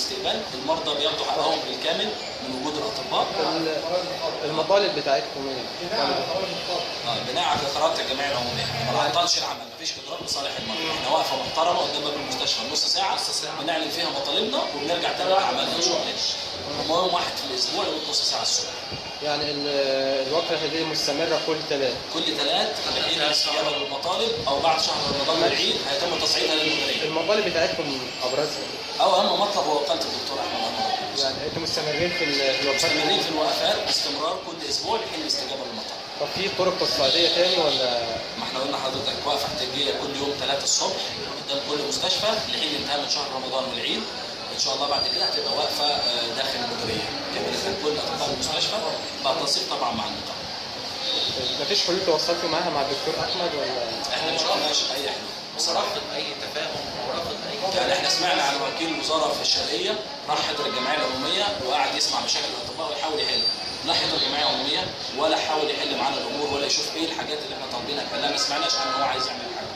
الاستقبال المرضى بياخدوا حقهم بالكامل من وجود الاطباء ال- المطالب بتاعتكم ايه؟ آه، بناء على قرارات الجمعيه العموميه ما نعطلش العمل مفيش اضرار لصالح المرضى احنا واقفه محترمه قدام باب المستشفى نص ساعه بنعلن فيها مطالبنا وبنرجع تاني لاعمالنا وشغلنا يوم واحد في الاسبوع لمده نص ساعه الصبح يعني ال- الوقفة دي مستمرة كل ثلاث كل ثلاث بحين الاستجابه للمطالب او بعد شهر رمضان والعيد هيتم تصعيدها للمديريه المطالب بتاعتكم ابرزها او اهم مطلب هو وكاله الدكتور احمد انور يعني انتم مستمرين في ال- في الوقفات مستمرين في الوقفات باستمرار كل اسبوع لحين الاستجابه للمطالب طب في طرق تصعيدية تاني ولا ما احنا قلنا لحضرتك وقفه احتجاجيه كل يوم 3 الصبح قدام كل مستشفى لحين انتهاء من شهر رمضان والعيد ان شاء الله بعد كده هتبقى واقفه آه، داخل المديريه كامله كل اطباء المستشفى بعد تنسيق طبعا مع النقابه مفيش حلول تواصلتوا معاها مع الدكتور احمد ولا احنا مش قلناش اي حلول بصراحه رافض اي تفاهم ورافض اي يعني احنا سمعنا عن وكيل الوزاره في الشرقيه راح حضر الجمعيه العموميه وقعد يسمع مشاكل الاطباء ويحاول يحل لا حضر الجمعيه العموميه ولا حاول يحل معانا الامور ولا يشوف ايه الحاجات اللي احنا طالبينها كلها ما سمعناش عنه هو عايز يعمل حاجه